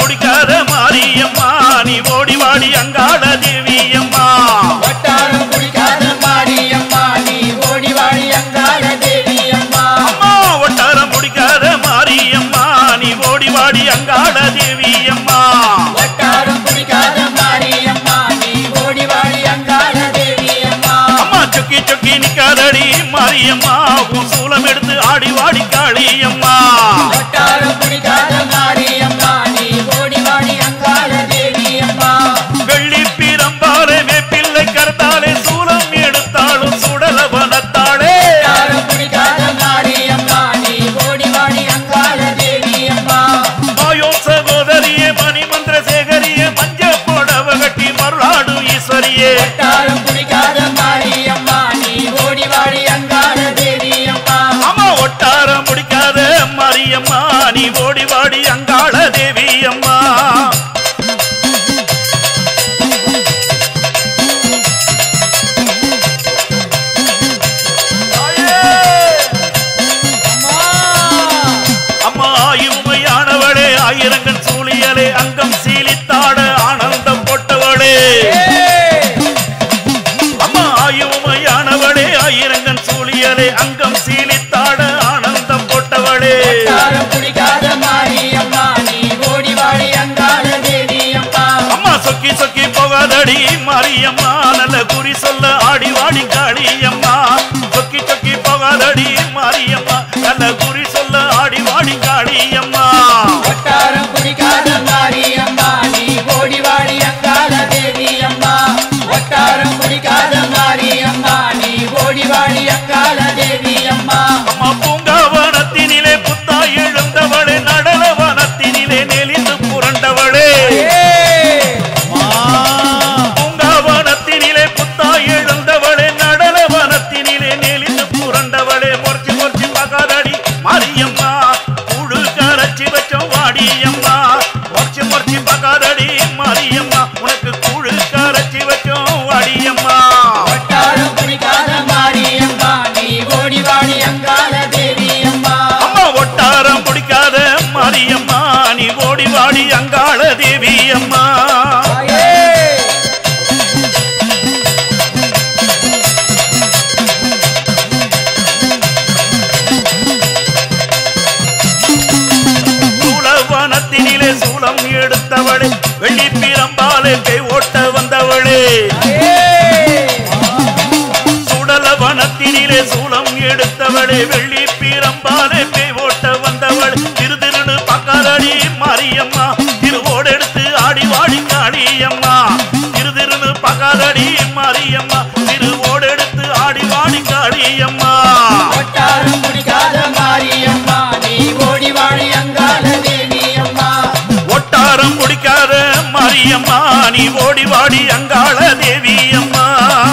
முடிக்காத மாரியம்மா நீ ஓடி வாடி அங்காள தேவியம்மா வட்டாரம் குடிக்காத மாரியம்மா நீ ஓடி வாடி அங்காள தேவியம்மா அம்மா ஒட்டாரம் முடிக்காத மாரியம்மா நீ ஓடி வாடி அங்காள தேவியம்மா வட்டாரம் குடிக்காத மாரியம்மா நீ ஓடி வாடி அங்காள தேவியம்மா அம்மா சொக்கி சொக்கி நிக்காதடி மாரியம்மா உன் சூலம் எடுத்து ஆடி வாடி காளியம்மா வட்டாரம் குடிக்காத மாரியம்மா நீ ஓடி வாடி அங்காள தேவியம்மா வெள்ளி பிரம்பாலே வேப்பிள்ளை கருத்தாலே சூலம் எடுத்தாலும் சுடல வனத்தாளே வட்டாரம் குடிக்காத மாரியம்மா நீ ஓடி வாடி அங்காள தேவியம்மா மாயோ சகோதரியே மணிமந்திர சேகரியே மஞ்ச புடவ கட்டி மருளாடும் ஈஸ்வரியே வட்டாரம் குடிக்காத மாரியம்மா நீ ஓடி வாடி அங்காள தேவியம்மா அம்மா ஒட்டாரம் முடிக்காத மாரியம்மா நீ ஓடி வாடி அங்காள தேவி அம்மா அம்மா ஆயுமையானவளே ஆயிரங்கள் சூழியலே அங்கம் சீலித்தாட ஆனந்தம் போட்டவளே அம்மா ஆயுமையானவளே ஆயிரங்கள் சூழியலே அங்கம் சீலித்தாட ஆனந்தம் போட்டவளே வட்டாரம் குடிக்காத மாரியம்மா நீ ஓடி வாடி அங்காள தேவியம்மா அம்மா சொக்கி சொக்கி போகாதடி மாரியம்மா நல்ல குறி சொல்ல ஆடி வாடி காளியம்மா சொக்கி சொக்கி போகாதடி மாரியம்மா நல்ல குறி சொல்ல ஆடி வாடி காளியம்மா வட்டாரம் குடிக்காத மாரியம்மா நீ ஓடி வாடி அங்காள தேவியம்மா வட்டாரம் குடிக்காத மாரியம்மா நீ ஓடி வாடி அங்காள தேவியம்மா அம்மா பூங்காவனத்தினிலே புத்தா எழுந்தவளே நடனவனத்தினிலே நெளிந்து புரண்டவளே பூங்காவனத்தினிலே புத்தா எழுந்தவளே நடனவனத்தினிலே நெளிந்து புரண்டவளே முறைச்சு முறைச்சு பகாதடி மாரியம்மா கூடு கரைச்சி வச்சோம் வாடியம்மா முறைச்சு முறைச்சு பகாதடி மாரியம்மா உனக்கு கூடு கரைச்சி வச்சோம் வாடியம்மா வட்டாரம் குடிக்காத மாரியம்மா நீ ஓடி வாடி அங்காள தேவியம்மா அம்மா ஒட்டாரம் பிடிக்காத மாரியம்மா நீ ஓடி வாடி அங்காள தேவி அம்மா சூலவனத்தினிலே சூலம் எடுத்தவளே வெள்ளி பிரம்பாலே பேய் ஓட்ட வந்தவளே சுடலவனத்தினிலே சூலம் எடுத்தவளே வெள்ளி பிரம்பாலே பேய் ஓட்ட வந்தவள் திரு திருடு பக்காதடி மாரியம்மா திருவோடு எடுத்து ஆடி வாடி காளியம்மா திரு திருடு பக்காதடி மாரியம்மா திருவோடு எடுத்து ஆடி வாடி காளியம்மா வட்டாரம் குடிக்காத மாரியம்மா நீ ஓடி வாடி அங்காள தேவியம்மா ஒட்டாரம் குடிக்காத மாரியம்மா நீ ஓடி வாடி அங்காள தேவி அம்மா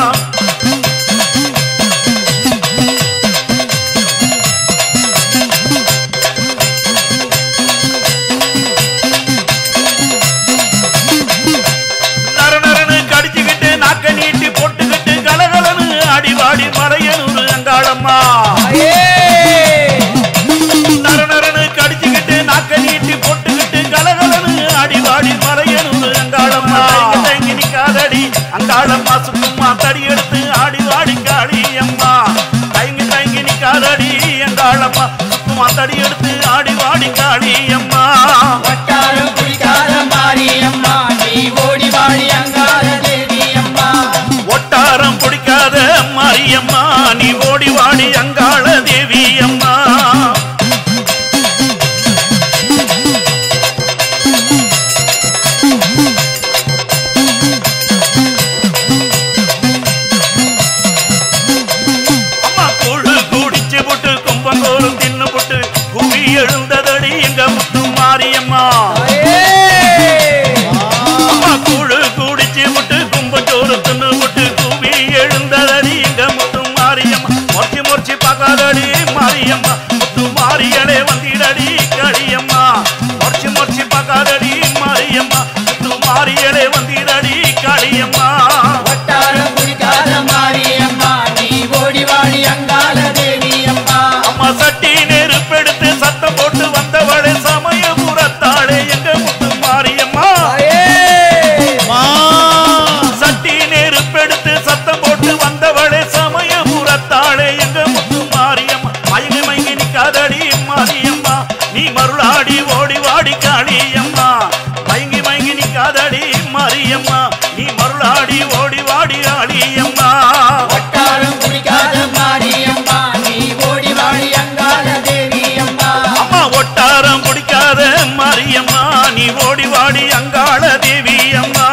நரநரனு கடிச்சுக்கிட்டு நாக்க நீட்டி போட்டுக்கிட்டு கலகலன்னு ஆடி வாடி மலையனூர் அங்காளம்மா நரநரனு கடிச்சுக்கிட்டு நாக்க நீட்டி போட்டுக்கிட்டு கலகலன்னு ஆடி வாடி மலையனூர் அங்காளம்மா தயங்கி தயங்கி நிக்காதடி அங்காளம்மா சுத்தம்மா தடி எடுத்து ஆடி வாடி காளி அம்மா தயங்கி தயங்கி நிக்காதடி அங்காளம்மா சுத்தம்மா தடி எடுத்து ஆடி வாடி காளி அம்மா வட்டாரம் குடிக்காத மாரியம்மா நீ ஓடி வாடி அங்காள தேவியம்மா ஒட்டாரம் பிடிக்காத மாரியம்மா நீ ஓடி வாடி அங்காள தேவி அம்மா அம்மா கூழு குடிச்சு புட்டு கும்பங்கோலும் தின்னு புட்டு குவி எழுந்ததடி எங்க முத்து காளியம்மா மயங்கி மயங்கி நிக்காதடி மாரியம்மா நீ மருளாடி ஓடி வாடி ஆடியம்மா ஒட்டாரம் குடிக்காத மாரியம்மா நீ ஓடி வாடி அங்காள தேவி அம்மா அம்மா ஒட்டாரம் பிடிக்காத மாரியம்மா நீ ஓடி வாடி அங்காள தேவி அம்மா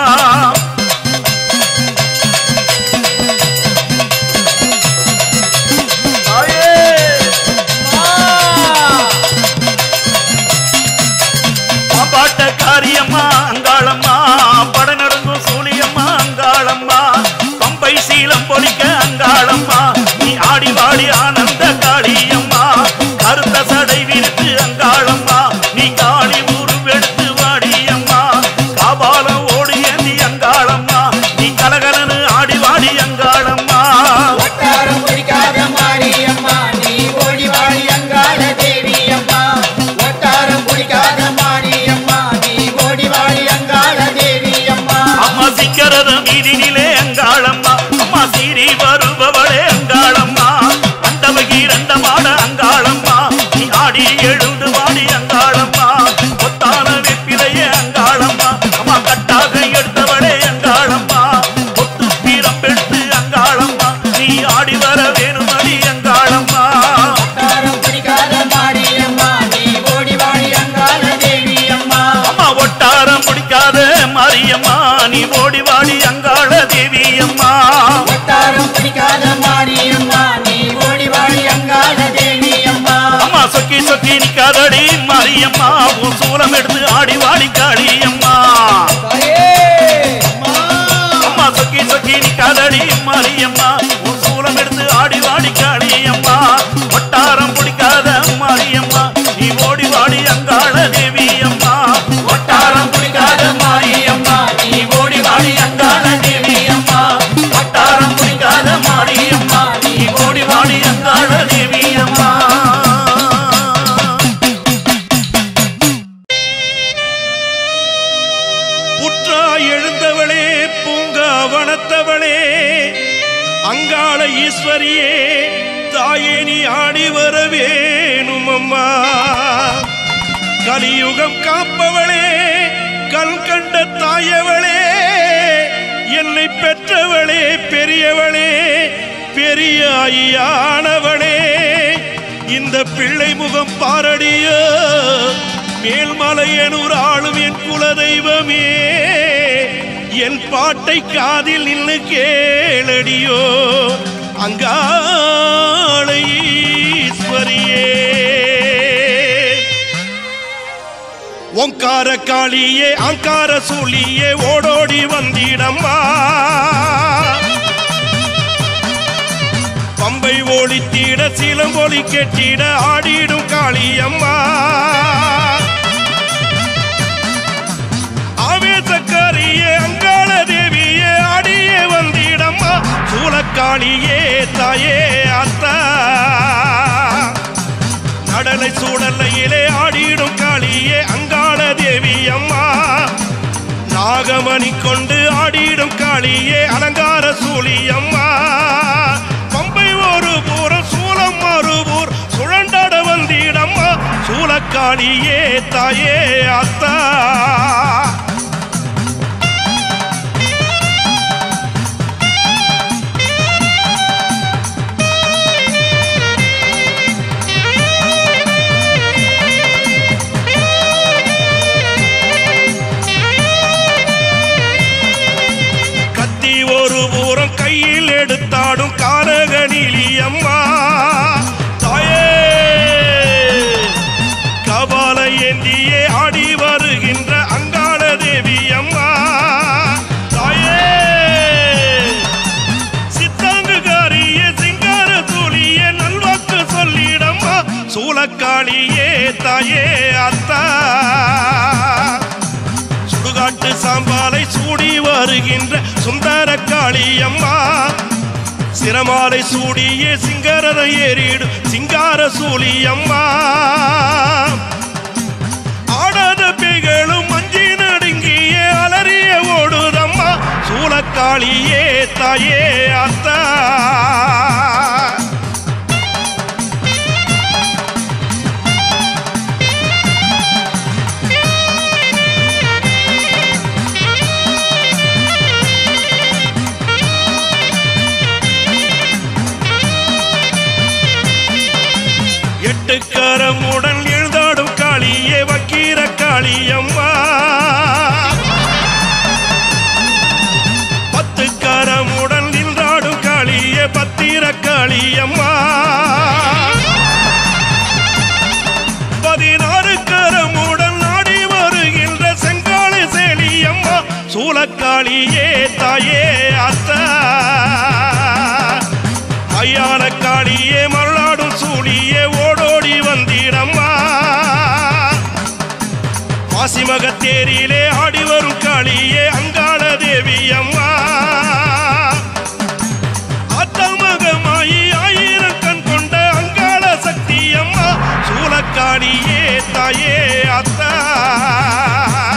பாட்ட காரியம்மா அங்காளம்மா பட நடுங்கும் சூழியம்மா அங்காளம்மா பம்பை சீலம் பொலிக்க அங்காளம்மா நீ ஆடி வாடி ஆனந்த காளியம்மா கருத்த சடை விரித்து அங்காளம்மா நீ காளி உருவெடுத்து வாடியம்மா காபாலம் ஓடி ஏந்தி அங்காளம்மா நீ கலகலனு ஆடி வாடி அங்காளம்மா ஒட்டாரம் குடிக்காத மாரியம்மா நீ ஓடி வாடி அங்காள தேவி அம்மா ஒட்டாரம் குடிக்காத மாரியம்மா நீ ஓடி வாடி அங்காள தேவி அம்மா அம்மா சிக்கரத மீதினிலே அங்காளம்மா அம்மா சீரி வருபவளே அங்காளம்மா அண்டவகி ரண்டமாட அங்காளம்மா நீ ஆடி எழுந்து வாடி அங்காளம்மா கொத்தான வெப்பிலையே அங்காளம்மா அம்மா கட்டாக எடுத்தவளே அங்காளம்மா கொத்து பீரம்பெடுத்து அங்காளம்மா நீ ஆடி வர வேணுமடி அங்காளம்மா ஒட்டாரம் குடிக்காத மாரியம்மா நீ ஓடி வாடி அங்காள தேவி அம்மா அம்மா ஒட்டாரம் பிடிக்காத மாரியம்மா நீ ஓடி வாடி அங்காள தேவி அம்மா ஒட்டாரம் குடிக்காத மாரியம்மா நீ ஓடி வாடி அங்காள தேவி அம்மா அம்மா சொக்கி சொக்கி நிக்காதடி மாரியம்மா உன் சூலம் எடுத்து ஆடி வாடி காளியம்மா அம்மா சொக்கி சொக்கி நிக்காதடி மாரியம்மா உன் சூலம் எடுத்து ஆடி வாடி காளியம்மா ஒட்டாரம் பிடிக்காத மாரியம்மா நீ ஓடி வாடி அங்காள தேவி அம்மா ஒட்டாரம் பிடிக்காத மாரியம்மா நீ ஓடி வாடி அங்காள தேவி அம்மா ஒட்டாரம் பிடிக்காத மாரியம்மா நீ ஓடி வாடி அங்காள தேவி அம்மா புற்றா எழுந்தவளே பூங்கா வனத்தவளே அங்காள ஈஸ்வரியே தாயே நீ ஆடி வர வேணும் அம்மா கலியுகம் காப்பவளே கல் கண்ட தாயவளே என்னை பெற்றவளே பெரியவளே பெரிய ஐயானவளே இந்த பிள்ளை முகம் பாரடியோ மேல்மலையனூர் ஆளும் என் குலதெய்வமே என் பாட்டை காதில் நின்று கேளடியோ அங்காளை ஈஸ்வரியே ஓங்கார காளியே அங்கார சூழியே ஓடோடி வந்திடம்மா பம்பை ஒளித்திட சிலம்பொலி கெட்டிட ஆடிடும் காளியம்மா ஆவேசக்காரியே அங்காள தேவியே ஆடியே வந்திடம்மா சூலக்காளியே தாயே அத்தா நடலை சூடலையிலே ஆடிடும் காளியே அங்காள தேவி அம்மா நாகமணி கொண்டு ஆடிடும் காளியே அலங்கார சூழி அம்மா பம்பை ஒரு பூரம் சூலம் மறுபூர் சுழண்டாட வந்திடம்மா சூலக்காளியே தாயே அத்தா கத்தி ஒரு பூரம் கையில் எடுத்தாடும் காரகனிலி அம்மா தாயே கபால ஏந்தியே ஆடி வருகின்ற அங்காள தேவி அம்மா தாயே சித்தாங்குகாரியே சிங்கார தூளியே நல்வாக்கு சொல்லிடம்மா சூலக்காளியே தாயே அத்தா சுடுகாட்டு சாம்பாலை சூடி வருகின்ற சுந்தர காளியம்மா சிரமாலை சூடியே சிங்கரத ஏறிடு சிங்கார சூழியம்மா ஆடாத பேய்களும் மஞ்சி நடுங்கியே அலறிய ஓடுதம்மா சூலக்காளியே தாயே அத்தா அம்மா பத்து கரமுடன் நின்றாடும் காளியே பத்திர காளியம்மா பதினாறு கரமுடன் நாடி வருகின்ற செங்காளி சேலியம்மா சூலக்காளியே தாயே அத்தா ஐயான காளியே மல்லாடும் சூழியே ஓடோடி வந்தீரம்மா பாசிமகத்தேரியிலே ஆடி வரும் காளியே அங்காள தேவி அம்மா அத்தமகமாயி ஆயிரம் கண் கொண்ட அங்காள சக்தி அம்மா சூலக்காளியே தாயே அத்தா